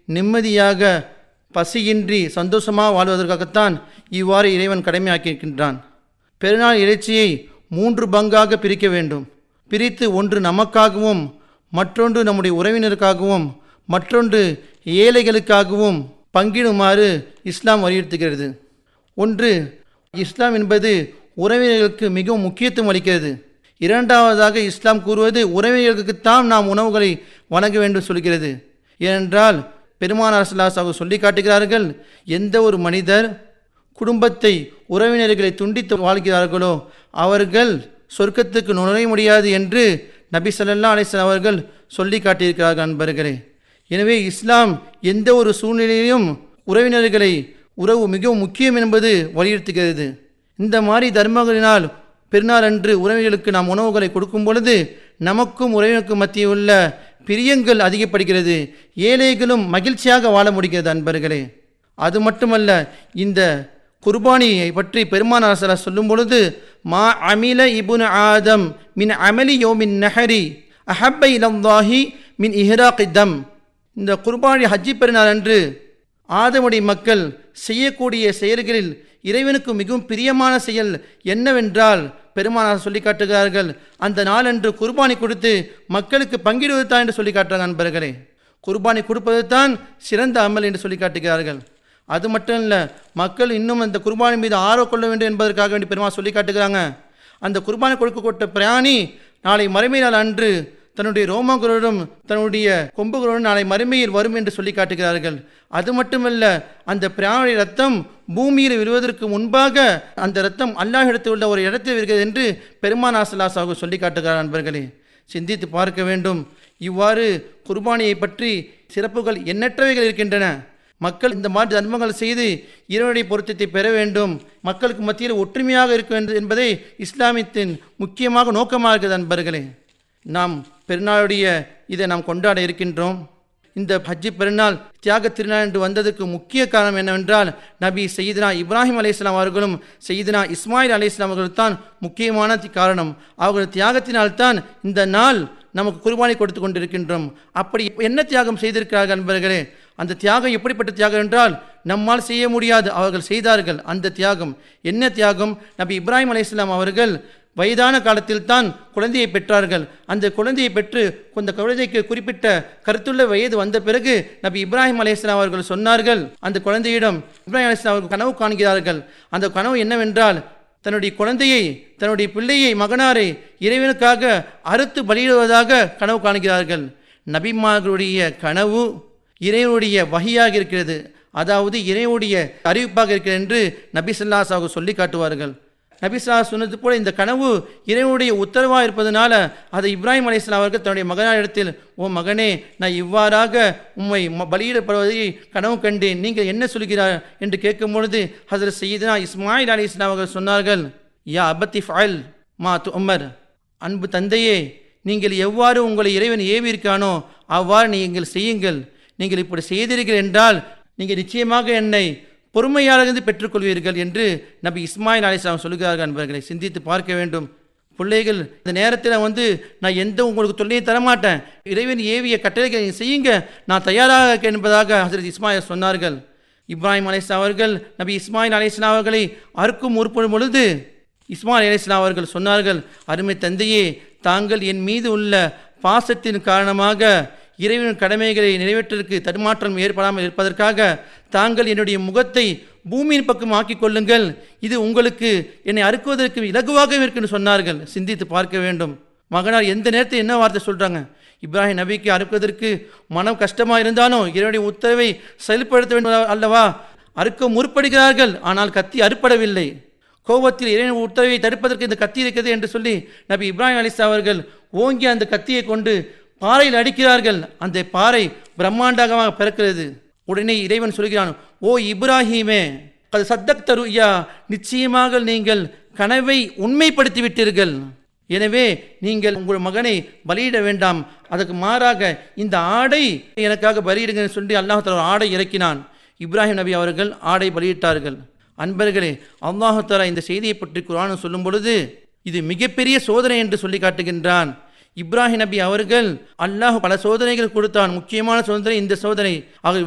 நிம்மதியாக பசியின்றி சந்தோஷமாக வாழ்வதற்காகத்தான் இவ்வாறு இறைவன் கடமையாக்கியிருக்கின்றான் பெருநாள் இறைச்சியை மூன்று பங்காக பிரிக்க வேண்டும் பிரித்து ஒன்று நமக்காகவும் மற்றொன்று நம்முடைய உறவினருக்காகவும் மற்றொன்று ஏழைகளுக்காகவும் பங்கிடுமாறு இஸ்லாம் வலியுறுத்துகிறது ஒன்று இஸ்லாம் என்பது உறவினர்களுக்கு மிகவும் முக்கியத்துவம் அளிக்கிறது இரண்டாவதாக இஸ்லாம் கூறுவது உறவினர்களுக்குத்தான் நாம் உணவுகளை வழங்க வேண்டும் சொல்கிறது ஏனென்றால் பெருமானார் சல்லாசாக சொல்லி காட்டுகிறார்கள் எந்த ஒரு மனிதர் குடும்பத்தை உறவினர்களை துண்டித்து வாழ்கிறார்களோ அவர்கள் சொர்க்கத்துக்கு நுழைய முடியாது என்று நபி ஸல்லல்லாஹு அலைஹி வஸல்லம் அவர்கள் சொல்லி காட்டியிருக்கிறார்கள் நண்பர்களே எனவே இஸ்லாம் எந்த ஒரு சூழ்நிலையிலும் உறவினர்களை உறவு மிகவும் முக்கியம் என்பது வலியுறுத்துகிறது இந்த மாதிரி தர்மங்களினால் பெருநாள் அன்று உறவினர்களுக்கு நாம் உணவுகளை கொடுக்கும் பொழுது நமக்கும் உறவினருக்கும் மத்தியில் உள்ள பிரியங்கள் அதிகப்படுகிறது ஏழைகளும் மகிழ்ச்சியாக வாழ முடிகிறது அன்பர்களே அது மட்டுமல்ல இந்த குர்பானியை பற்றி பெருமானார் ஸல்லல்லாஹு சொல்லும் பொழுது மா அமில இபுன் ஆதம் மின் அமலி யோமின் நஹரி அஹப்ப இலல்லாஹி மின் இஹ்ராக் தம் இந்த குர்பானி ஹஜ்ஜி பெருநாள் அன்று ஆதமுடைய மக்கள் செய்யக்கூடிய செயல்களில் இறைவனுக்கு மிகவும் பிரியமான செயல் என்னவென்றால் பெருமானார் சொல்லி காட்டுகிறார்கள் அந்த நாளன்று குர்பானி கொடுத்து மக்களுக்கு பங்கிடுவது தான் என்று சொல்லி காட்டுறாங்க நண்பர்களே குர்பானி கொடுப்பது தான் சிறந்த அமல் என்று சொல்லி காட்டுகிறார்கள் அது மட்டும் இல்லை மக்கள் இன்னும் அந்த குர்பானி மீது ஆர்வம் கொள்ள வேண்டும் என்பதற்காக வேண்டி பெருமா சொல்லி காட்டுகிறாங்க அந்த குர்பானி கொடுக்கப்பட்ட பிராணி நாளை மறுமை நாள் அன்று தன்னுடைய ரோமங்களோடும் தன்னுடைய கொம்புகளோடும் நாளை மறுமையில் வரும் என்று சொல்லி காட்டுகிறார்கள் அது மட்டுமல்ல அந்த பிராணி ரத்தம் பூமியில் விழுவதற்கு முன்பாக அந்த ரத்தம் அல்லாஹ் இடத்தில் உள்ள ஒரு இடத்தில் இருக்கிறது என்று பெருமானாசலாசாக சொல்லி காட்டுகிறார் நண்பர்களே சிந்தித்து பார்க்க வேண்டும் இவ்வாறு குர்பானியை பற்றி சிறப்புகள் எண்ணற்றவைகள் இருக்கின்றன மக்கள் இந்த மாதிரி தர்மங்கள் செய்து இறைவனுடைய பொருத்தத்தை பெற வேண்டும் மக்களுக்கு மத்தியில் ஒற்றுமையாக இருக்க வேண்டும் என்பதை இஸ்லாமியத்தின் முக்கியமாக நோக்கமாக இருக்கிறது நண்பர்களே நாம் பெருநாளுடைய இதை நாம் கொண்டாட இருக்கின்றோம் இந்த ஹஜ்ஜி பெருநாள் தியாக திருநாள் என்று வந்ததற்கு முக்கிய காரணம் என்னவென்றால் நபி சையீதுனா இப்ராஹிம் அலைஹிஸ்லாம் அவர்களும் சையீதுனா இஸ்மாயில் அலைஹிஸ்லாம் அவர்கள் தான் முக்கியமான தி- காரணம் அவர்கள் தியாகத்தினால்தான் இந்த நாள் நமக்கு குர்பானி கொடுத்து கொண்டிருக்கின்றோம் அப்படி என்ன தியாகம் செய்திருக்கிறார்கள் நண்பர்களே அந்த தியாகம் எப்படிப்பட்ட தியாகம் என்றால் நம்மால் செய்ய முடியாது அவர்கள் செய்தார்கள் அந்த தியாகம் என்ன தியாகம் நபி இப்ராஹிம் அலைஹிஸ்லாம் அவர்கள் வயதான காலத்தில் தான் குழந்தையை பெற்றார்கள் அந்த குழந்தையை பெற்று அந்த குழந்தைக்கு குறிப்பிட்ட கருத்துள்ள வயது வந்த பிறகு நபி இப்ராஹிம் அலைஹிஸ்லாம் அவர்கள் சொன்னார்கள் அந்த குழந்தையிடம் இப்ராஹிம் அலைஹிஸ்லாம் அவர்கள் கனவு காண்கிறார்கள் அந்த கனவு என்னவென்றால் தன்னுடைய குழந்தையை தன்னுடைய பிள்ளையை மகனாரை இறைவனுக்காக அறுத்து பலியிடுவதாக கனவு காண்கிறார்கள் நபிமார்களுடைய கனவு இறைவனுடைய வகையாக இருக்கிறது அதாவது இறைவனுடைய அறிவிப்பாக இருக்கிறது என்று நபி ஸல்லல்லாஹு சொல்லி காட்டுவார்கள் நபிசா சொன்னது போல இந்த கனவு இறைவனுடைய உத்தரவாக இருப்பதனால அதை இப்ராஹிம் அலைஹிஸ்ஸலாம் அவர்கள் தன்னுடைய மகனாரிடத்தில் ஓ மகனே நான் இவ்வாறாக உம்மை ம- பலியிடப்படுவதை கனவு கண்டேன் நீங்கள் என்ன சொல்கிறார் என்று கேட்கும் பொழுது ஹசரத் சையீதுனா இஸ்மாயில் அலைஹிஸ்ஸலாம் அவர்கள் சொன்னார்கள் யா அபத்தி ஃபஅல் மா து உமர் அன்பு தந்தையே நீங்கள் எவ்வாறு உங்களை இறைவன் ஏவியிருக்கானோ அவ்வாறு நீங்கள் செய்யுங்கள் நீங்கள் இப்படி செய்தீர்கள் என்றால் நீங்கள் நிச்சயமாக என்னை பொறுமையாளர்ந்து பெற்றுக்கொள்வீர்கள் என்று நபி இஸ்மாயில் அலிஸ்லாம் சொல்லுகிறார்கள் நண்பர்களை சிந்தித்து பார்க்க வேண்டும் பிள்ளைகள் இந்த நேரத்தில் வந்து நான் எந்த உங்களுக்கு தொல்லையும் தரமாட்டேன் இறைவன் ஏவிய கட்டளைகளை நீங்கள் செய்யுங்க நான் தயாராக இருக்கேன் என்பதாக ஹசரத் இஸ்மாயில் சொன்னார்கள் இப்ராஹிம் அலிஸ்லாம் அவர்கள் நபி இஸ்மாயில் அலிஸ்லாம் அவர்களை அறுக்கும் உறுப்படும் பொழுது இஸ்மாயில் அலிஸ்லாம் அவர்கள் சொன்னார்கள் அருமை தந்தையே தாங்கள் என் மீது உள்ள பாசத்தின் காரணமாக இறைவனின் கடமைகளை நிறைவேற்றுவதற்கு தடுமாற்றம் ஏற்படாமல் இருப்பதற்காக தாங்கள் என்னுடைய முகத்தை பூமியின் பக்கம் ஆக்கிக் கொள்ளுங்கள் இது உங்களுக்கு என்னை அறுக்குவதற்கு இலகுவாக இருக்குன்னு சொன்னார்கள் சிந்தித்து பார்க்க வேண்டும் மகனார் எந்த நேரத்தில் என்ன வார்த்தை சொல்றாங்க இப்ராஹிம் நபிக்கு அறுப்பதற்கு மனம் கஷ்டமாக இருந்தாலும் இறைவனுடைய உத்தரவை செயல்படுத்த வேண்டும் அல்லவா அறுக்க முற்படுகிறார்கள் ஆனால் கத்தி அறுப்படவில்லை கோபத்தில் இறைவன் உத்தரவை தடுப்பதற்கு இந்த கத்தி இருக்கிறது என்று சொல்லி நபி இப்ராஹிம் அலிஸ்லா அவர்கள் ஓங்கி அந்த கத்தியை கொண்டு பாறையில் அடிக்கிறார்கள் அந்த பாறை பிரம்மாண்டமாக பிறக்கிறது உடனே இறைவன் சொல்கிறான் ஓ இப்ராஹீமே அது சத்தக் தருயா நிச்சயமாக நீங்கள் கனவை உண்மைப்படுத்தி விட்டீர்கள் எனவே நீங்கள் உங்கள் மகனை பலியிட வேண்டாம் அதற்கு மாறாக இந்த ஆடை எனக்காக பலியிடுங்கன்னு சொல்லி அல்லாஹ் தஆலா ஒரு ஆடை இறக்கினான் இப்ராஹிம் நபி அவர்கள் ஆடை பலியிட்டார்கள் அன்பர்களே அல்லாஹு தஆலா இந்த செய்தியை பற்றி குர்ஆன் சொல்லும் பொழுது இது மிகப்பெரிய சோதனை என்று சொல்லி காட்டுகின்றான் இப்ராஹிம் நபி அவர்கள் அல்லாஹ் பல சோதனைகள் கொடுத்தான் முக்கியமான சோதனை இந்த சோதனை ஆக